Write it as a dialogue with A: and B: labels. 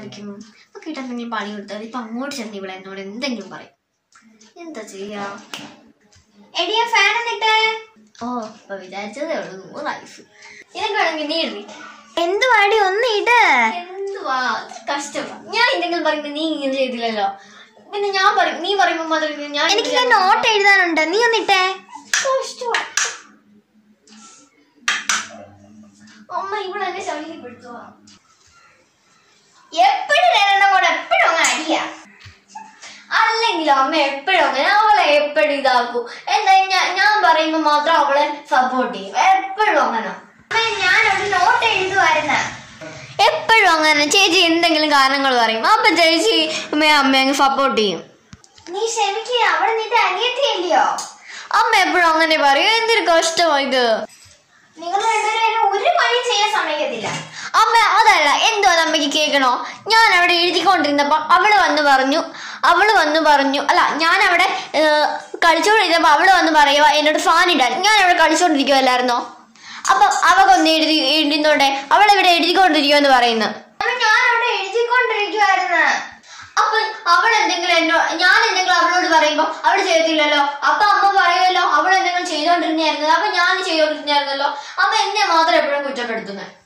A: സംസാരിക്കും ഒക്കെ ഇട്ട് എന്തെങ്കിലും പണി കൊടുത്താൽ ഇപ്പൊ അങ്ങോട്ട് ചെന്ന് ഇവിടെ എന്നോട് എന്തെങ്കിലും പറയും എന്താ ചെയ്യാ
B: എടിയ ഫാൻ എന്നിട്ട്
A: ഓ ഇപ്പൊ വിചാരിച്ചതേ ഉള്ളൂ നൂറ് ലൈഫ് നിനക്ക് വേണമെങ്കിൽ നീ ഇടി
B: എന്തുവാടി ഒന്ന് ഇട്
A: എന്തുവാ കഷ്ടമാ ഞാൻ എന്തെങ്കിലും പറയുമ്പോ നീ ഇങ്ങനെ ചെയ്തില്ലല്ലോ പിന്നെ ഞാൻ പറയും നീ പറയുമ്പോ മാത്രം ഞാൻ
B: എനിക്ക് ഞാൻ നോട്ട് എഴുതാനുണ്ട് നീ ഒന്നിട്ടേ
A: കഷ്ടമാ അമ്മ ഇവിടെ എന്നെ ശല്യപ്പെടുത്തുവാ
B: എപ്പോഴും രണ്ടെണ്ണം കൂടെ എപ്പോഴും അങ്ങ് അടിയാ
A: അല്ലെങ്കിലും അമ്മ എപ്പോഴും അങ്ങനെ അവളെ എപ്പോഴും ഇതാക്കും എന്താ ഞാൻ ഞാൻ പറയുമ്പോ മാത്രം അവളെ സപ്പോർട്ട് ചെയ്യും എപ്പോഴും അങ്ങനെ
B: അമ്മേ, ഞാൻ ഒരു നോട്ട് എഴുതുമായിരുന്നു
A: എപ്പോഴും അങ്ങനെ ചേച്ചി എന്തെങ്കിലും കാരണങ്ങൾ പറയും അപ്പൊ ചേച്ചി അമ്മയെ അമ്മ അങ്ങ് സപ്പോർട്ട് ചെയ്യും
B: നീ ക്ഷമിക്കുക അവിടെ നിന്റെ അനിയത്തിയല്ലയോ
A: അമ്മ എപ്പോഴും അങ്ങനെ പറയും എന്തൊരു കഷ്ടമാ ഇത്
B: നിങ്ങൾ രണ്ടുപേരും ഒരു പണി ചെയ്യാൻ സമ്മതിക്കത്തില്ല
A: അമ്മ അതല്ല എന്തോ അത് അമ്മയ്ക്ക് കേൾക്കണോ ഞാൻ അവിടെ എഴുതിക്കൊണ്ടിരുന്നപ്പോ അവള് വന്ന് പറഞ്ഞു അവള് വന്ന് പറഞ്ഞു അല്ല ഞാൻ അവിടെ ഏഹ്, കളിച്ചോണ്ടിരുന്നപ്പോ അവള് വന്ന് പറയുക എന്നോട് ഫാൻ ഇടാൻ ഞാൻ അവിടെ കളിച്ചോണ്ടിരിക്കുവല്ലായിരുന്നോ അപ്പൊ അവക്കൊന്ന് എഴുതി എഴുതുന്നോടെ അവൾ ഇവിടെ എഴുതിക്കൊണ്ടിരിക്കുമെന്ന് പറയുന്നു
B: അമ്മ, ഞാൻ അവിടെ എഴുതിക്കൊണ്ടിരിക്കുവായിരുന്നു
A: അപ്പൊ അവൾ എന്തെങ്കിലും എന്നോ ഞാൻ എന്തെങ്കിലും അവളോട് പറയുമ്പോ അവൾ ചെയ്തില്ലല്ലോ അപ്പൊ അമ്മ പറയുമല്ലോ അവൾ എന്തെങ്കിലും ചെയ്തോണ്ടിരുന്നായിരുന്നു അപ്പൊ ഞാൻ ചെയ്തോണ്ടിരുന്നായിരുന്നല്ലോ അമ്മ എന്നെ മാത്രം എപ്പോഴും കുറ്റപ്പെടുത്തുന്നത്